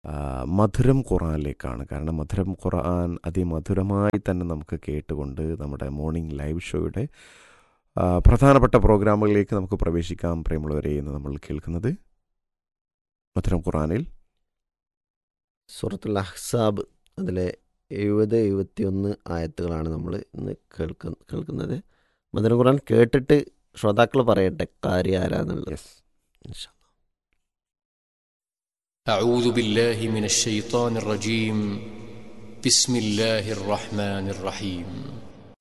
ആ, മധുരം ഖുറാനിലേക്കാണ് കാരണം മധുരം ഖുർആൻ അതിമധുരമായി തന്നെ നമുക്ക് കേട്ടുകൊണ്ട് നമ്മുടെ മോർണിംഗ് ലൈവ് ഷോയുടെ ആ, പ്രധാനപ്പെട്ട പ്രോഗ്രാമുകളിലേക്ക് നമുക്ക് പ്രവേശിക്കാം പ്രിയമുള്ളവരെ ഇന്ന് നമ്മൾ കേൾക്കുന്നത് മധുരം ഖുറാനിൽ സൂറത്തുൽ അഹ്സാബ് അതിലെ എഴുപത് എഴുപത്തിയൊന്ന് ആയത്തുകളാണ് നമ്മൾ ഇന്ന് കേൾക്കുന്ന കേൾക്കുന്നത് മദന ഖുർആൻ കേട്ടിട്ട് ശ്രോതാക്കൾ പറയട്ടെ കാര്യം ആരാന്നുള്ളത് യെസ് ഇൻഷാ അല്ലാ. أعوذ بالله من الشيطان الرجيم بسم الله الرحمن الرحيم